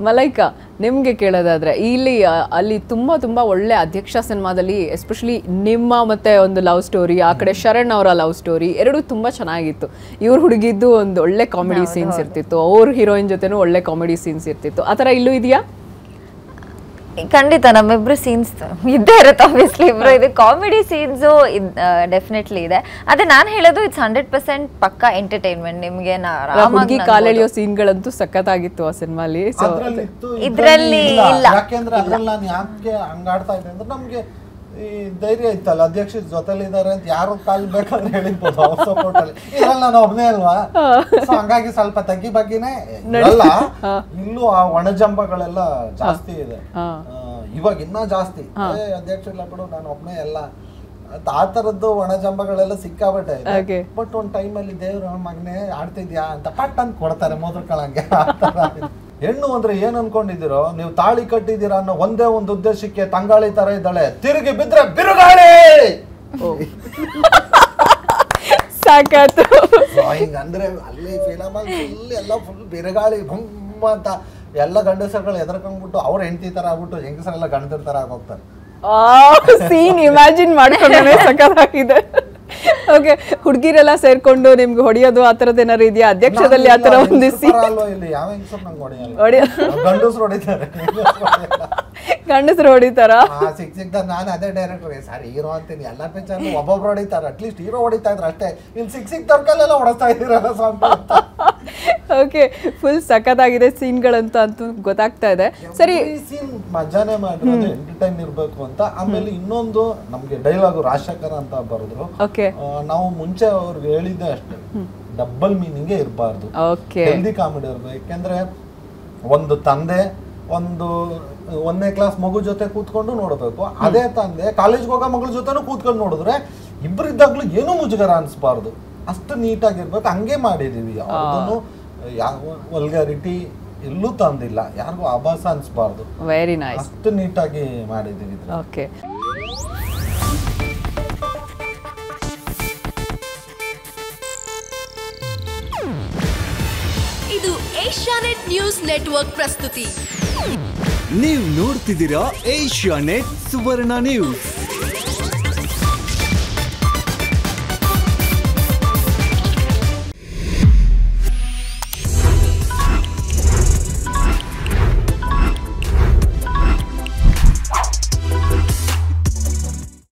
ಮಲೈಕಾ ನಿಮಗೆ ಕೇಳೋದಾದ್ರೆ ಇಲ್ಲಿ ಆ, ಅಲ್ಲಿ ತುಂಬಾ ತುಂಬಾ ಒಳ್ಳೆ ಅಧ್ಯಕ್ಷ ಸಿನಿಮಾದಲ್ಲಿ ಎಸ್ಪೆಷಲಿ ನಿಮ್ಮ ಮತ್ತೆ ಒಂದು ಲವ್ ಸ್ಟೋರಿ ಆ ಕಡೆ ಶರಣ್ ಅವರ ಲವ್ ಸ್ಟೋರಿ ಎರಡು ತುಂಬಾ ಚೆನ್ನಾಗಿತ್ತು ಇವ್ರ ಹುಡುಗಿದ್ದು ಒಂದು ಒಳ್ಳೆ ಕಾಮಿಡಿ ಸೀನ್ಸ್ ಇರ್ತಿತ್ತು ಅವ್ರ ಹೀರೋಯಿನ್ ಜೊತೆನೂ ಒಳ್ಳೆ ಕಾಮಿಡಿ ಸೀನ್ಸ್ ಇರ್ತಿತ್ತು ಆ ಥರ ಇಲ್ಲೂ ಇದೆಯಾ ಖಂಡಿತ ನಮ್ಮಿಬ್ರು ಸೀನ್ಸ್ ಇದ್ದೇ ಇರುತ್ತೆ ಆಬ್ವಿಯಸ್ಲಿ ಇಬ್ರು ಇದು ಕಾಮಿಡಿ ಸೀನ್ಸು ಡೆಫಿನೆಟ್ಲಿ ಇದೆ ಅದೇ ನಾನು ಹೇಳೋದು ಇಟ್ಸ್ ಹಂಡ್ರೆಡ್ ಪರ್ಸೆಂಟ್ ಪಕ್ಕ ಎಂಟರ್ಟೈನ್ಮೆಂಟ್ ನಿಮಗೆ ಹುಡುಗಿ ಕಾಲೆಳೆಯೋ ಸೀನ್ಗಳಂತೂ ಸಖತ್ತಾಗಿತ್ತು ಆ ಸಿನಿಮಾಲಿ ಸೊ ಅದ್ರಲ್ಲಿತ್ತು, ಇದ್ರಲ್ಲಿ ಇದ್ರಲ್ಲಿ ಇಲ್ಲ. ಯಾಕೆಂದ್ರೆ ಅದ್ರಲ್ಲಿ ನಾನು ಯಾಕೆ ಹಂಗಾಡ್ತಾ ಇದ್ದೆ ಅಂದ್ರೆ ನಮ್ಗೆ ಈ ಧೈರ್ಯ ಇತ್ತಲ್ಲ ಅಧ್ಯಕ್ಷ ಜೊತೆಲಿ ಇದಾರೆ ಅಂತ ಯಾರು ಕಾಲ್ ಬೇಕಾದ್ರೆ ಹೇಳಿರ್ಬೋದು ಅವ್ರ ಸಪೋರ್ಟ್ ಅಲ್ಲಿ ಇದ್ರಲ್ಲಿ ನಾನು ಒಬ್ನೇ ಅಲ್ವಾ ಸೊ ಹಂಗಾಗಿ ಸ್ವಲ್ಪ ತಗ್ಗಿ ಬಗ್ಗಿನೇ ಇರಲ್ಲ ಇಲ್ಲೂ ಆ ಒಣಜಂಬಗಳೆಲ್ಲ ಜಾಸ್ತಿ ಇದೆ ಆ, ಇವಾಗ ಇನ್ನೂ ಜಾಸ್ತಿ ಏ, ಅಧ್ಯಕ್ಷ ಇಲ್ಲ ಬಿಡು ನಾನು ಒಬ್ನೇ ಎಲ್ಲ ಅಂತ ಆ ತರದ್ದು ಒಣಜಂಬಗಳೆಲ್ಲ ಸಿಕ್ಕಾಬಟ್ಟೆ Okay. ಬಟ್ ಒಂದ್ ಟೈಮಲ್ಲಿ ದೇವ್ರ ಮಗನೇ ಆಡ್ತಿದ್ಯಾ ಅಂತ ಪಟ್ ಅಂತ ಕೊಡ್ತಾರೆ ಮೋದ್ರಕಳಂಗೆ ಹೆಣ್ಣು ಅಂದ್ರೆ ಏನ್ ಅನ್ಕೊಂಡಿದ್ದೀರೋ ನೀವು ತಾಳಿ ಕಟ್ಟಿದ್ದೀರಾ ಅನ್ನೋ ಒಂದೇ ಒಂದು ಉದ್ದೇಶಕ್ಕೆ ತಂಗಾಳಿ ತರ ಇದ್ದಾಳೆ ತಿರುಗಿ ಬಿದ್ರೆ ಬಿರುಗಾಳಿ ಸಾಕಾತು So, ಹಿಂಗಂದ್ರೆ ಅಲ್ಲಿ ಫಿಲಮ್ ಅಲ್ಲಿ ಫುಲ್ ಎಲ್ಲ ಫುಲ್ ಬಿರುಗಾಳಿ ಭುಮ್ ಅಂತ ಎಲ್ಲ ಗಂಡಸರುಗಳು ಎದ್ರಕೊಂಡ್ಬಿಟ್ಟು ಅವ್ರ ಹೆಂಡತಿ ತರ ಆಗ್ಬಿಟ್ಟು ಹೆಂಗಸರೆಲ್ಲ ಗಂಡದ್ರ ತರ ಆಗೋಗ್ತಾರೆ ಸೀನ್ ಇಮ್ಯಾಜಿನ್ ಮಾಡ್ಕೊಂಡ್ರೆ ಸಖತ್ತಾಗಿದೆ ಓಕೆ ಹುಡುಗಿರೆಲ್ಲ ಸೇರ್ಕೊಂಡು ನಿಮ್ಗೆ ಹೊಡಿಯೋದು ಆ ಥರದ್ದು ಏನಾರು ಇದೆಯಾ ಅಧ್ಯಕ್ಷದಲ್ಲಿ ಆ ಥರ ಒಂದು ಸೀನ್ ಅಲ್ವಾ ಇಲ್ಲಿ ಯಾವ ಹೆಂಗಸರು ನಂಗೆ ಹೊಡೆಯಲ್ಲ ಹೊಡಿಯ ಗಂಡಸರು ಹೊಡಿತಾರೆ ಹೆಂಗಸ್ರು ಹೊಡೆಯಲ್ಲ. ಗಂಡಸರು ಹೊಡಿತಾರ ಆ ಸಿಕ್ ಸಿಕ್ದಾಗ ನಾನು ಅದೇ ಡೈರೆಕ್ಟರ್ ಸರ್ ಹೀರೋ ಅಂತೀನಿ ಎಲ್ಲ ಪಿಕ್ಚರ್ ಒಬ್ಬೊಬ್ರು ಹೊಡಿತಾರೆ ಅಟ್ಲೀಸ್ಟ್ ಹೀರೋ ಹೊಡಿತಾ ಇದ್ರು ಅಷ್ಟೇ ಇಲ್ಲಿ ಸಿಕ್ ಸಿಕ್ ತರ್ಕಲ್ಲೆಲ್ಲ ಹೊಡಿಸ್ತಾ ಇದ್ದೀರಲ್ಲ ಸ್ವಾಮಿ ಅಂತ. ಓಕೆ ಫುಲ್ ಸಖತ್ತಾಗಿದೆ ಸೀನ್ಗಳಂತ ಅಂತೂ ಗೊತ್ತಾಗ್ತಾ ಇದೆ ಸರಿ Every scene ಮಜಾನೇ ಮಾಡಿರೋದು ಎಂಟರ್ಟೈನ್ ಇರಬೇಕು ಅಂತ ಆಮೇಲೆ ಇನ್ನೊಂದು ನಮ್ಗೆ ಡೈಲಾಗು ರಾಜಶೇಖರ ಅಂತ ಬರೆದ್ರು ಓಕೆ ಆ, ನಾವು ಮುಂಚೆ ಅವ್ರಿಗೆ ಹೇಳಿದ್ದೆ ಅಷ್ಟೇ ಡಬಲ್ ಮೀನಿಂಗೇ ಇರಬಾರ್ದು ಓಕೆ ಹೆಲ್ದಿ ಕಾಮಿಡಿ ಇರ್ಬೇಕು ಯಾಕೆಂದ್ರೆ ಒಂದು ತಂದೆ ಒಂದು ಒಂದನೇ ಕ್ಲಾಸ್ ಮಗು ಜೊತೆ ಕೂತ್ಕೊಂಡು ನೋಡಬೇಕು ಅದೇ ತಂದೆ ಕಾಲೇಜ್ಗೆ ಹೋಗೋ ಮಗಳ ಜೊತೆನೂ ಕೂತ್ಕೊಂಡು ನೋಡಿದ್ರೆ ಇಬ್ಬರಿದ್ದಾಗ್ಲೂ ಏನೂ ಮುಜುಗರ ಅನ್ಸ್ಬಾರ್ದು ಅಷ್ಟು ನೀಟಾಗಿರ್ಬೇಕು ಹಂಗೆ ಮಾಡಿದೀವಿ ಯಾವ್ದನ್ನು ಯಾವ ವಲ್ಗಾರಿಟಿ ಎಲ್ಲೂ ತಂದಿಲ್ಲ ಯಾರಿಗೂ ಆಭಾಸ ಅನ್ಸ್ಬಾರ್ದು ವೆರಿ ನೈಸ್ ಅಷ್ಟು ನೀಟಾಗಿ ಮಾಡಿದೀವಿ ಇದ್ರಲ್ಲಿ. ಓಕೆ ಇದು ಏಷ್ಯಾನೆಟ್ ನ್ಯೂಸ್ ನೆಟ್ವರ್ಕ್ ಪ್ರಸ್ತುತಿ ನೀವು ನೋಡ್ತಿದ್ದೀರಾ ಏಷ್ಯಾ ನೆಟ್ ಸುವರ್ಣ ನ್ಯೂಸ್